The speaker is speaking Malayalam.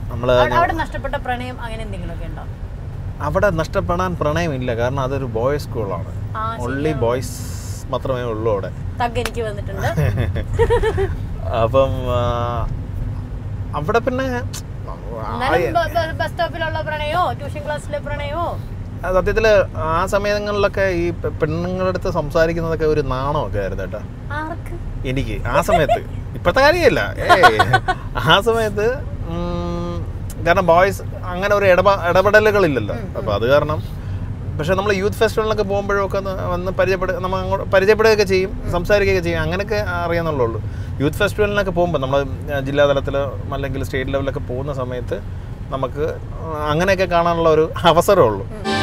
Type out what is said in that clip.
നമ്മൾ അവിടെ- അവിടെ നഷ്ടപ്പെട്ട പ്രണയം അങ്ങനെ എന്തെങ്കിലുമൊക്കെ ഉണ്ടോ അവിടെ നഷ്ടപ്പെടാൻ പ്രണയമില്ല കാരണം അതൊരു ബോയ്സ് സ്കൂളാണ് ആ, ഓൺലി ബോയ്സ് മാത്രമേ ഉള്ളൂ അവിടെ തഗ് എനിക്ക് വന്നിട്ടുണ്ട് അപ്പം ആ, അവിടെ പിന്നെ എന്നാലും ബസ് സ്റ്റോപ്പിലുള്ള പ്രണയോ ട്യൂഷൻ ക്ലാസ്സിലെ പ്രണയോ സത്യത്തിൽ ആ സമയങ്ങളിലൊക്കെ ഈ പെ- പെണ്ണുങ്ങളുടെ അടുത്ത് സംസാരിക്കുന്നതൊക്കെ ഒരു നാണമൊക്കെ ആയിരുന്നു കേട്ടോ ആർക്ക് എനിക്ക് ആ സമയത്ത് ഇപ്പോഴത്തെ കാര്യമല്ല ഏയ് ആ സമയത്ത് ഉം, കാരണം ബോയ്സ് അങ്ങനെ ഒരു ഇടപ ഇടപെടലുകളില്ലല്ലോ അപ്പോൾ അത് കാരണം പക്ഷെ നമ്മൾ യൂത്ത് ഫെസ്റ്റിവലിനൊക്കെ പോകുമ്പോഴൊക്കെ ഒന്ന് വന്ന് പരിചയപ്പെടുക നമ്മൾ അങ്ങോട്ട് പരിചയപ്പെടുകയൊക്കെ ചെയ്യും സംസാരിക്കുകയൊക്കെ ചെയ്യും അങ്ങനെയൊക്കെ അറിയാമെന്നുള്ളൂ യൂത്ത് ഫെസ്റ്റിവലിനൊക്കെ പോകുമ്പോൾ നമ്മൾ ജില്ലാതലത്തിലോ അല്ലെങ്കിൽ സ്റ്റേറ്റ് ലെവലിലൊക്കെ പോകുന്ന സമയത്ത് നമുക്ക് അങ്ങനെയൊക്കെ കാണാനുള്ള ഒരു അവസരമുള്ളൂ